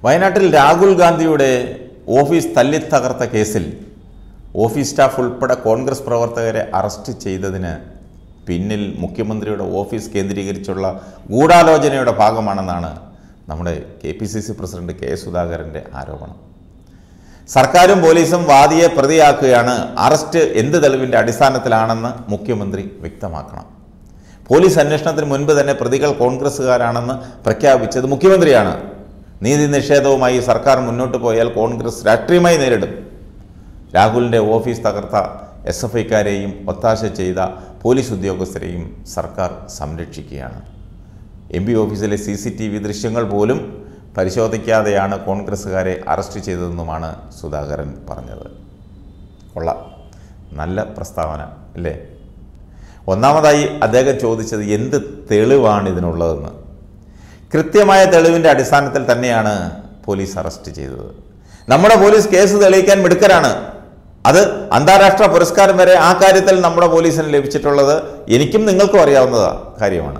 വയനാട്ടിൽ രാഹുൽ ഗാന്ധിയുടെ ഓഫീസ് തല്ലിത്തകർത്ത കേസിൽ ഓഫീസ് സ്റ്റാഫ് ഉൾപ്പെടെ കോൺഗ്രസ് പ്രവർത്തകരെ അറസ്റ്റ് ചെയ്തതിന് പിന്നിൽ മുഖ്യമന്ത്രിയുടെ ഓഫീസ് കേന്ദ്രീകരിച്ചുള്ള ഗൂഢാലോചനയുടെ ഭാഗമാണെന്നാണ് നമ്മുടെ K P C C president K സുധാകരൻ്റെ ആരോപണം സർക്കാരും പോലീസും വാദിയെ പ്രതിയാക്കുകയാണ് അറസ്റ്റ് എന്ത് തെളിവിൻ്റെ അടിസ്ഥാനത്തിലാണെന്ന് മുഖ്യമന്ത്രി വ്യക്തമാക്കണം പോലീസ് അന്വേഷണത്തിന് മുൻപ് തന്നെ പ്രതികൾ കോൺഗ്രസ്സുകാരാണെന്ന് പ്രഖ്യാപിച്ചത് മുഖ്യമന്ത്രിയാണ് നീതി നിഷേധവുമായി സർക്കാർ മുന്നോട്ട് പോയാൽ കോൺഗ്രസ് രാഷ്ട്രീയമായി നേരിടും രാഹുലിൻ്റെ ഓഫീസ് തകർത്ത എസ് എഫ് ഐക്കാരെയും ഒത്താശ ചെയ്ത പോലീസ് ഉദ്യോഗസ്ഥരെയും സർക്കാർ സംരക്ഷിക്കുകയാണ് എം പി ഓഫീസിലെ സി സി ടി വി ദൃശ്യങ്ങൾ പോലും പരിശോധിക്കാതെയാണ് കോൺഗ്രസ്സുകാരെ അറസ്റ്റ് ചെയ്തതെന്നുമാണ് സുധാകരൻ പറഞ്ഞത് കൊള്ളാം നല്ല പ്രസ്താവന അല്ലേ ഒന്നാമതായി അദ്ദേഹം ചോദിച്ചത് എന്ത് തെളിവാണ് ഇതിനുള്ളതെന്ന് കൃത്യമായ തെളിവിൻ്റെ അടിസ്ഥാനത്തിൽ തന്നെയാണ് പോലീസ് അറസ്റ്റ് ചെയ്തത് നമ്മുടെ പോലീസ് കേസ് തെളിയിക്കാൻ മിടുക്കരാണ് അത് അന്താരാഷ്ട്ര പുരസ്കാരം വരെ ആ കാര്യത്തിൽ നമ്മുടെ പോലീസിന് ലഭിച്ചിട്ടുള്ളത് എനിക്കും നിങ്ങൾക്കും അറിയാവുന്ന കാര്യമാണ്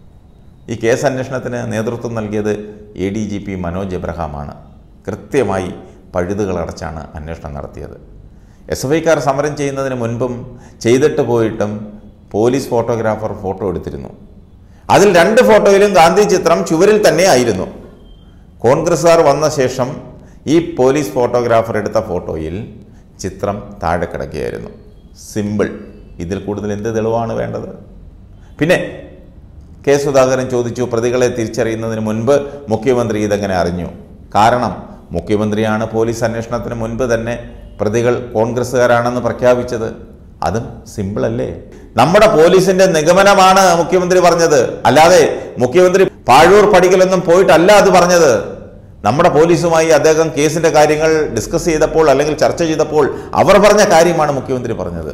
ഈ കേസ് അന്വേഷണത്തിന് നേതൃത്വം നൽകിയത് A D G P Manoj എബ്രഹാമാണ് കൃത്യമായി പഴുതുകളടച്ചാണ് അന്വേഷണം നടത്തിയത് എസ് എഫ് ഐക്കാർ സമരം ചെയ്യുന്നതിന് മുൻപും ചെയ്തിട്ട് പോയിട്ടും പോലീസ് ഫോട്ടോഗ്രാഫർ ഫോട്ടോ എടുത്തിരുന്നു അതിൽ രണ്ട് ഫോട്ടോയിലും ഗാന്ധി ചിത്രം ചുവരിൽ തന്നെ ആയിരുന്നു കോൺഗ്രസ്സുകാർ വന്ന ശേഷം ഈ പോലീസ് ഫോട്ടോഗ്രാഫർ എടുത്ത ഫോട്ടോയിൽ ചിത്രം താഴെ കിടക്കുകയായിരുന്നു സിമ്പിൾ ഇതിൽ കൂടുതൽ എന്ത് തെളിവാണ് വേണ്ടത് പിന്നെ കെ സുധാകരൻ ചോദിച്ചു പ്രതികളെ തിരിച്ചറിയുന്നതിന് മുൻപ് മുഖ്യമന്ത്രി ഇതെങ്ങനെ അറിഞ്ഞു കാരണം മുഖ്യമന്ത്രിയാണ് പോലീസ് അന്വേഷണത്തിന് മുൻപ് തന്നെ പ്രതികൾ കോൺഗ്രസ്സുകാരാണെന്ന് പ്രഖ്യാപിച്ചത് അതും സിമ്പിളല്ലേ നമ്മുടെ പോലീസിന്റെ നിഗമനമാണ് മുഖ്യമന്ത്രി പറഞ്ഞത് അല്ലാതെ മുഖ്യമന്ത്രി പാഴൂർ പടിക്കലൊന്നും പോയിട്ടല്ല അത് പറഞ്ഞത് നമ്മുടെ പോലീസുമായി അദ്ദേഹം കേസിന്റെ കാര്യങ്ങൾ ഡിസ്കസ് ചെയ്തപ്പോൾ അല്ലെങ്കിൽ ചർച്ച ചെയ്തപ്പോൾ അവർ പറഞ്ഞ കാര്യമാണ് മുഖ്യമന്ത്രി പറഞ്ഞത്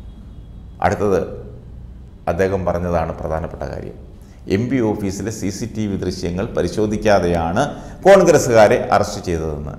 അടുത്തത് അദ്ദേഹം പറഞ്ഞതാണ് പ്രധാനപ്പെട്ട കാര്യം എം പി ഓഫീസിലെ സി സി ടി വി ദൃശ്യങ്ങൾ പരിശോധിക്കാതെയാണ് കോൺഗ്രസ്സുകാരെ അറസ്റ്റ് ചെയ്തതെന്ന്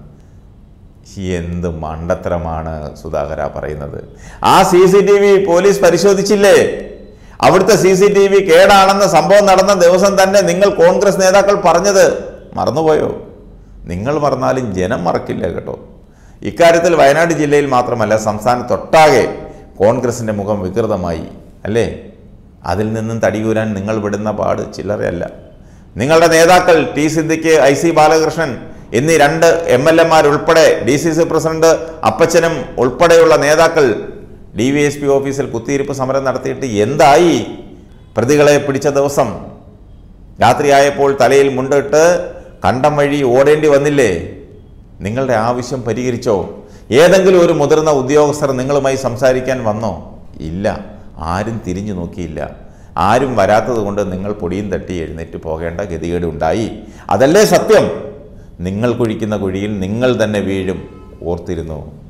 എന്ത് മണ്ടത്തരമാണ് സുധാകര പറയുന്നത് ആ C C T V police പരിശോധിച്ചില്ലേ അവിടുത്തെ സി സി ടി വി കേടാണെന്ന് സംഭവം നടന്ന ദിവസം തന്നെ നിങ്ങൾ കോൺഗ്രസ് നേതാക്കൾ പറഞ്ഞത് മറന്നുപോയോ നിങ്ങൾ മറന്നാലും ജനം മറക്കില്ല കേട്ടോ ഇക്കാര്യത്തിൽ വയനാട് ജില്ലയിൽ മാത്രമല്ല സംസ്ഥാനത്തൊട്ടാകെ കോൺഗ്രസിൻ്റെ മുഖം വികൃതമായി അല്ലേ അതിൽ നിന്നും തടിയൂരാൻ നിങ്ങൾ വിടുന്ന പാട് ചില്ലറയല്ല നിങ്ങളുടെ നേതാക്കൾ T Siddique I C Balakrishnan എന്നീ രണ്ട് എം എൽ എമാരുൾപ്പെടെ ഡി സി സി പ്രസിഡന്റ് അപ്പച്ചനും ഉൾപ്പെടെയുള്ള നേതാക്കൾ ഡി വി എസ് പി ഓഫീസിൽ കുത്തിയിരിപ്പ് സമരം നടത്തിയിട്ട് എന്തായി പ്രതികളെ പിടിച്ച ദിവസം രാത്രിയായപ്പോൾ തലയിൽ മുണ്ടിട്ട് കണ്ടം വഴി ഓടേണ്ടി വന്നില്ലേ നിങ്ങളുടെ ആവശ്യം പരിഹരിച്ചോ ഏതെങ്കിലും ഒരു മുതിർന്ന ഉദ്യോഗസ്ഥർ നിങ്ങളുമായി സംസാരിക്കാൻ വന്നോ ഇല്ല ആരും തിരിഞ്ഞു നോക്കിയില്ല ആരും വരാത്തത് കൊണ്ട് നിങ്ങൾ പൊടിയും തട്ടി എഴുന്നേറ്റ് പോകേണ്ട ഗതികേട് ഉണ്ടായി അതല്ലേ സത്യം നിങ്ങൾ കുഴിക്കുന്ന കുഴിയിൽ നിങ്ങൾ തന്നെ വീഴും ഓർത്തിരുന്നു